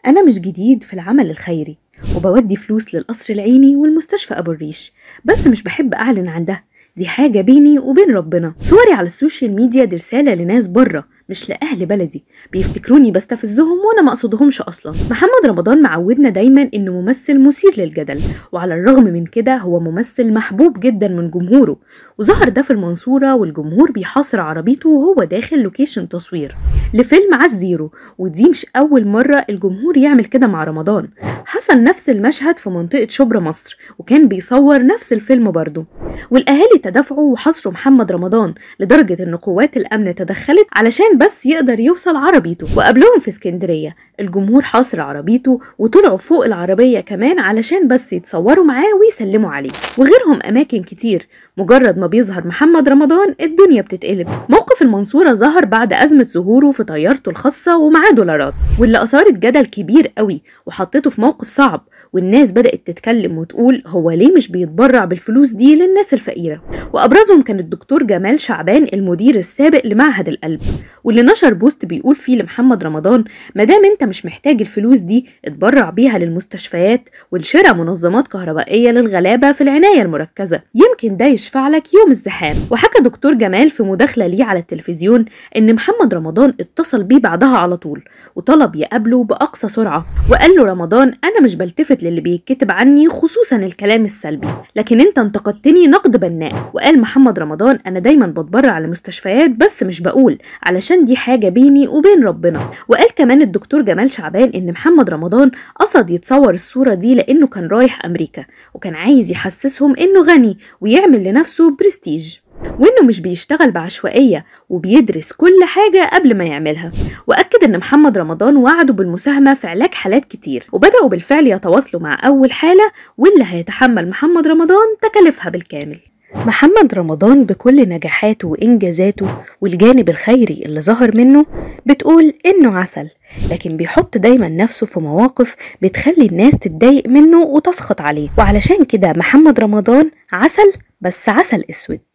أنا مش جديد في العمل الخيري وبودي فلوس للقصر العيني والمستشفى أبو الريش بس مش بحب أعلن عن ده دي حاجة بيني وبين ربنا صوري على السوشيال ميديا دي رسالة لناس بره مش لأهل بلدي بيفتكروني بستفزهم وأنا ما أقصدهمش أصلا محمد رمضان معودنا دايما إنه ممثل مثير للجدل وعلى الرغم من كده هو ممثل محبوب جدا من جمهوره وظهر ده في المنصورة والجمهور بيحاصر عربيته وهو داخل لوكيشن تصوير لفيلم عزيرو ودي مش أول مرة الجمهور يعمل كده مع رمضان حصل نفس المشهد في منطقة شبرا مصر وكان بيصور نفس الفيلم برضه والأهالي تدافعوا وحصروا محمد رمضان لدرجة إن قوات الأمن تدخلت علشان بس يقدر يوصل عربيته وقبلهم في اسكندرية الجمهور حاصر عربيته وطلعوا فوق العربية كمان علشان بس يتصوروا معاه ويسلموا عليه وغيرهم أماكن كتير مجرد ما بيظهر محمد رمضان الدنيا بتتقلب موقف المنصورة ظهر بعد أزمة ظهوره في طيارته الخاصة ومعاه دولارات واللي أثارت جدل كبير قوي وحطته في موقف صعب والناس بدأت تتكلم وتقول هو ليه مش بيتبرع بالفلوس دي للناس الفقيرة وأبرزهم كان الدكتور جمال شعبان المدير السابق لمعهد القلب واللي نشر بوست بيقول فيه لمحمد رمضان مادام انت مش محتاج الفلوس دي اتبرع بيها للمستشفيات ولشراء منظمات كهربائية للغلابة في العناية المركزة يمكن ده يشفع لك يوم الزحام وحكى دكتور جمال في مداخلة ليه على التلفزيون ان محمد رمضان اتصل بيه بعدها على طول وطلب يقابله بأقصى سرعة وقال له رمضان انا مش بلتفت للي بيتكتب عني خصوصا الكلام السلبي لكن انت انتقدتني نقد بناء وقال محمد رمضان انا دايما بتبرع لمستشفيات بس مش بقول علشان دي حاجة بيني وبين ربنا وقال كمان الدكتور جمال شعبان ان محمد رمضان قصد يتصور الصورة دي لانه كان رايح امريكا وكان عايز يحسسهم انه غني ويعمل لنفسه برستيج وانه مش بيشتغل بعشوائية وبيدرس كل حاجة قبل ما يعملها واكد ان محمد رمضان وعده بالمساهمة في علاج حالات كتير وبدأوا بالفعل يتواصلوا مع اول حالة واللي هيتحمل محمد رمضان تكاليفها بالكامل محمد رمضان بكل نجاحاته وإنجازاته والجانب الخيري اللي ظهر منه بتقول إنه عسل لكن بيحط دايما نفسه في مواقف بتخلي الناس تتضايق منه وتسخط عليه وعلشان كده محمد رمضان عسل بس عسل أسود